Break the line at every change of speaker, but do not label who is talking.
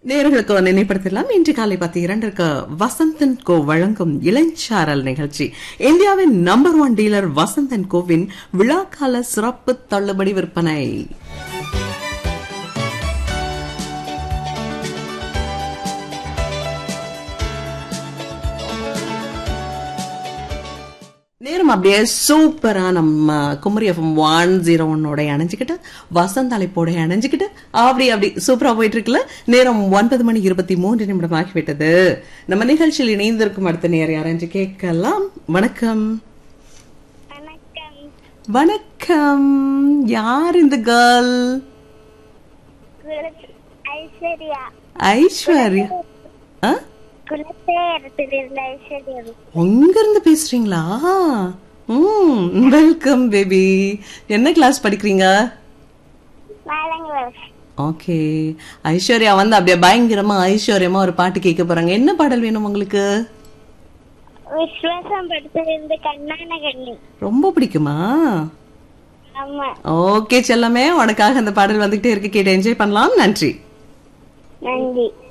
நேர்களுக்கு நினைப்படுத்தலாம் இன்று காலை பத்து இரண்டிற்கு வசந்தன் கோ வழங்கும் இளஞ்சாரல் நிகழ்ச்சி இந்தியாவின் நம்பர் ஒன் டீலர் வசந்தன் கோவின் விழாக்கால சிறப்பு தள்ளுபடி விற்பனை நேரம் அப்படியே சூப்பரா நம்ம குமரி எஃப்எம் ஒன் ஜீரோ ஒன்னோட இணைஞ்சுக்கிட்டு வசந்த் அழைப்போட இணைஞ்சுக்கிட்டு அப்படி அப்படி சூப்பரா போயிட்டு இருக்குல்ல நேரம் ஒன்பது மணி இருபத்தி மூன்று நிமிடம் ஆகிவிட்டது நம்ம நிகழ்ச்சியில் இணைந்திருக்கும் அடுத்த நேரம் யாரென்று கேட்கலாம் வணக்கம்
வணக்கம்
வணக்கம் யார் இந்த கேர்ள்
குல- ஐஸ்வர்யா
ஐஸ்வர்யா ஆ?
குலசேகரத்திலிருந்து ஐஸ்வர்யா
உங்க இருந்து பேசுறீங்களா ம் வெல்கம் பேபி என்ன கிளாஸ் படிக்கிறீங்க
நாலாங்க வருஷம்
ஓகே ஐஸ்வர்யா வந்து அப்படியே பயங்கரமா ஐஸ்வர்யமா ஒரு பாட்டு கேட்க போறாங்க என்ன பாடல் வேணும் உங்களுக்கு
விஸ்வாசம் படுத்திலிருந்து கண்ணான கண்ணி
ரொம்ப பிடிக்குமா
ஆமா
ஓகே செல்லமே உனக்காக அந்த பாடல் வந்துகிட்டே இருக்கு கேட்டு என்ஜாய் பண்ணலாம் நன்றி
நன்றி